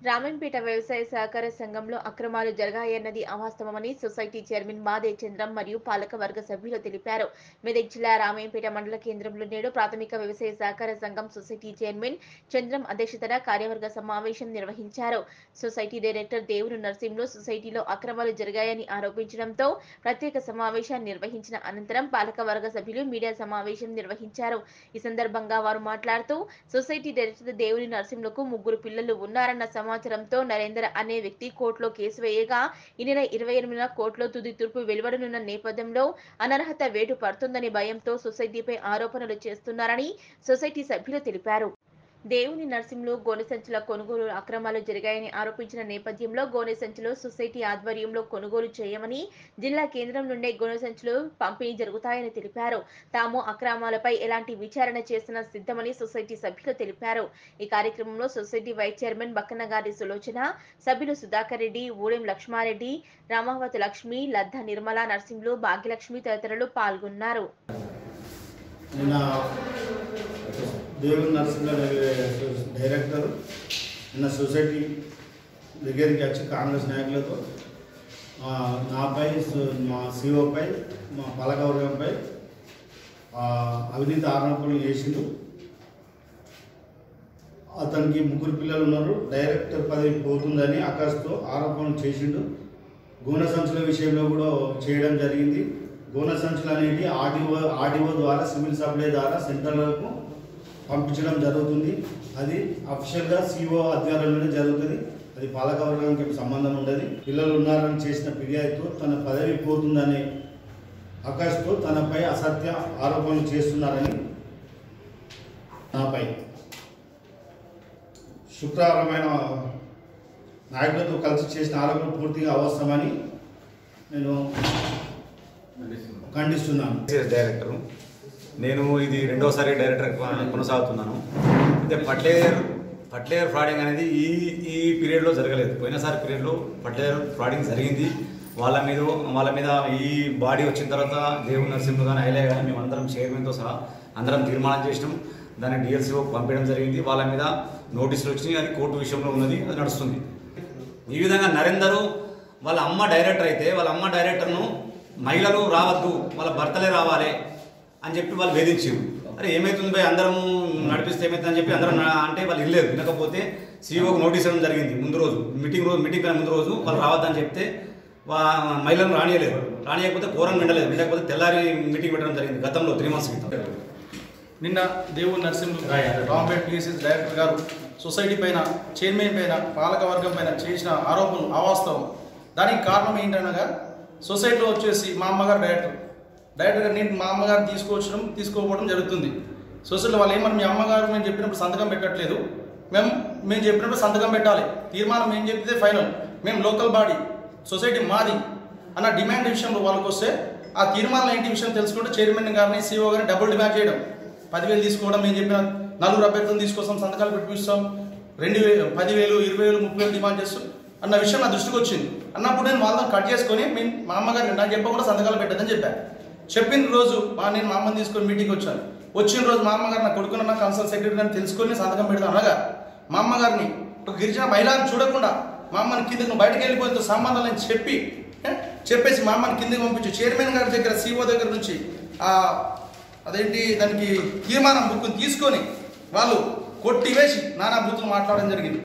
రామన్పేట వ్యవసాయ సహకార సంఘంలో అక్రమాలు జరగాయన్నది అవాస్తవమని సొసైటీ చైర్మన్ మాదే చంద్రం మరియు పాలక వర్గ సభ్యులు తెలిపారు మెదక్ జిల్లా రామాయంపేట మండల కేంద్రంలో నేడు ప్రాథమిక వ్యవసాయ సహకార సంఘం సొసైటీ చైర్మన్ చంద్రం అధ్యక్షతన కార్యవర్గ సమావేశం నిర్వహించారు సొసైటీ డైరెక్టర్ దేవుడు నర్సింహ్లో సొసైటీలో అక్రమాలు జరిగాయని ఆరోపించడంతో ప్రత్యేక సమావేశాన్ని నిర్వహించిన అనంతరం పాలక వర్గ సభ్యులు మీడియా సమావేశం నిర్వహించారు ఈ సందర్భంగా వారు మాట్లాడుతూ సొసైటీ డైరెక్టర్ దేవుని నరసింహులకు ముగ్గురు పిల్లలు ఉన్నారన్న సమాచారంతో నరేందర్ అనే వ్యక్తి కోర్టులో కేసు వేయగా ఈ నెల ఇరవై ఎనిమిదిన కోర్టులో తుది తీర్పు వెలువడనున్న నేపథ్యంలో అనర్హత వేటు పడుతుందని భయంతో సొసైటీపై ఆరోపణలు చేస్తున్నారని సొసైటీ సభ్యులు తెలిపారు దేవుని నర్సింహులు గోనె సంచుల కొనుగోలు అక్రమాలు జరిగాయని ఆరోపించిన నేపథ్యంలో గోనె సంచులు సొసైటీ ఆధ్వర్యంలో కొనుగోలు చేయమని జిల్లా కేంద్రం నుండే గోనె సంచులు పంపిణీ జరుగుతాయని తెలిపారు తాము అక్రమాలపై ఎలాంటి విచారణ చేసిన సిద్ధమని సొసైటీ సభ్యులు తెలిపారు ఈ కార్యక్రమంలో society vice chairman Bakkanagari Sulochana సభ్యులు సుధాకర్ రెడ్డి ఊడెం లక్ష్మారెడ్డి రామావతి లక్ష్మి లద్ద నిర్మల నర్సింహులు భాగ్యలక్ష్మి తదితరులు పాల్గొన్నారు నిన్న దేవుని నరసింహ డైరెక్టర్ నిన్న సొసైటీ దగ్గరికి వచ్చి కాంగ్రెస్ నాయకులతో ఆ, నాపై సు- మా సిఓపై మా పాలకవర్గంపై ఆ, అవినీతి ఆరోపణలు చేసిండు అతనికి ముగ్గురు పిల్లలు ఉన్నారు డైరెక్టర్ పదవి పోతుందని ఆకాష్తో ఆరోపణలు చేసిండు గోనె సంచుల విషయంలో కూడా చేయడం జరిగింది గోనె సంచులు అనేవి ఆర్డీఓ ఆర్డీఓ ద్వారా సివిల్ సప్లై ద్వారా సెంట్రల్కు పంపించడం జరుగుతుంది అది అఫిషియల్గా సిఓ ఆధ్వర్యంలోనే జరుగుతుంది అది పాలకవర్గానికి సంబంధం ఉండదు పిల్లలు ఉన్నారని చేసిన ఫిర్యాదుతో తన పదవి పోతుందనే ఆకాష్తో తనపై అసత్య ఆరోపణలు చేస్తున్నారని నాపై శుక్రవారమైన నాయకులతో కలిసి చేసిన ఆరోపణ పూర్తిగా అవసరమని నేను ఖండిస్తున్నాను సిఎస్ డైరెక్టరు నేను ఇది రెండోసారి డైరెక్టర్ కొనసాగుతున్నాను అయితే పట్లేయర్ పట్లేయర్ ఫ్రాడింగ్ అనేది ఈ ఈ పీరియడ్లో జరగలేదు పోయినసారి పీరియడ్లో పట్లేయర్ ఫ్రాడింగ్ జరిగింది వాళ్ళ మీద వాళ్ళ మీద ఈ బాడీ వచ్చిన తర్వాత దేవుడు నరసింహ కానీ ఐలే కానీ మేము అందరం చైర్మన్తో సహా అందరం తీర్మానం చేసినాం దాన్ని డిఎల్సీఓ పంపించడం జరిగింది వాళ్ళ మీద నోటీసులు వచ్చినాయి అది కోర్టు విషయంలో ఉన్నది అది నడుస్తుంది ఈ విధంగా నరేందరు వాళ్ళ అమ్మ డైరెక్టర్ అయితే వాళ్ళ అమ్మ డైరెక్టర్ను మహిళలు రావద్దు వాళ్ళ భర్తలే రావాలి అని చెప్పి వాళ్ళు వేధించారు అరే ఏమైతుంది భయ్ అందరం నడిపిస్తే ఏమైతుందని చెప్పి అందరం నా- అంటే వాళ్ళు వెళ్ళలేదు వినకపోతే సీఈఓకి నోటీస్ ఇవ్వడం జరిగింది ముందు రోజు మీటింగ్ రోజు మీటింగ్ కన్నా ముందు రోజు వాళ్ళు రావద్దని చెప్తే వా మహిళలను రానియలేదు రానియకపోతే కోరం వినలేదు వినకపోతే తెల్లారి మీటింగ్ పెట్టడం జరిగింది గతంలో త్రీ మంత్స్ క్రితం నిన్న దేవుడు నరసింహులు రాంపేట పిఎస్ఎస్ డైరెక్టర్ గారు సొసైటీ పైన చైర్మన్ పైన పాలక వర్గం పైన చేసిన ఆరోపణలు అవాస్తవం దానికి కారణం ఏంటనగా సొసైటీలో వచ్చేసి మా అమ్మగారు డైరెక్టర్ డైరెక్టర్ గారు నేను మా అమ్మగారు తీసుకొచ్చడం తీసుకోకపోవడం జరుగుతుంది సొసైటీలో వాళ్ళు ఏమన్నా మీ అమ్మగారు మేము చెప్పినప్పుడు సంతకం పెట్టట్లేదు మేము మేము చెప్పినప్పుడు సంతకం పెట్టాలి తీర్మానం మేము చెప్తే ఫైనల్ మేము లోకల్ బాడీ సొసైటీ మాది అన్న డిమాండ్ విషయంలో వాళ్ళకి వస్తే ఆ తీర్మానం ఏంటి విషయం తెలుసుకుంటే చైర్మన్ గారిని సీఓ గారిని డబుల్ డిమాండ్ చేయడం పదివేలు తీసుకోవడం మేము చెప్పిన నలుగురు అభ్యర్థులను తీసుకొస్తాం సంతకాలు పెట్టిస్తాం రెండు వేలు పదివేలు ఇరవై వేలు ముప్పై వేలు డిమాండ్ చేస్తాం అన్న విషయం నా దృష్టికి వచ్చింది అన్నప్పుడు నేను వాళ్ళని కట్ చేసుకొని మేము మా అమ్మగారిని నాకు చెప్పకుండా సంతకాలు పెట్టదని చెప్పాను చెప్పిన రోజు మా నేను మా అమ్మని తీసుకొని మీటింగ్కి వచ్చాను వచ్చిన రోజు మా అమ్మగారు నా కొడుకున్న నా కన్సల్ట్ సెక్రటరీ అని తెలుసుకొని సంతకం పెడతాను అనగా మా అమ్మగారిని ఒక గిరిజన మహిళని చూడకుండా మా అమ్మని కిందకి నువ్వు బయటకు వెళ్ళిపోతే సంబంధాలు అని చెప్పి ఏ, చెప్పేసి మా అమ్మని కిందకి పంపించి చైర్మన్ గారి దగ్గర సీఓ దగ్గర నుంచి ఆ అదేంటి దానికి తీర్మానం బుక్ తీసుకొని వాళ్ళు కొట్టివేసి నానా బూతులు మాట్లాడడం జరిగింది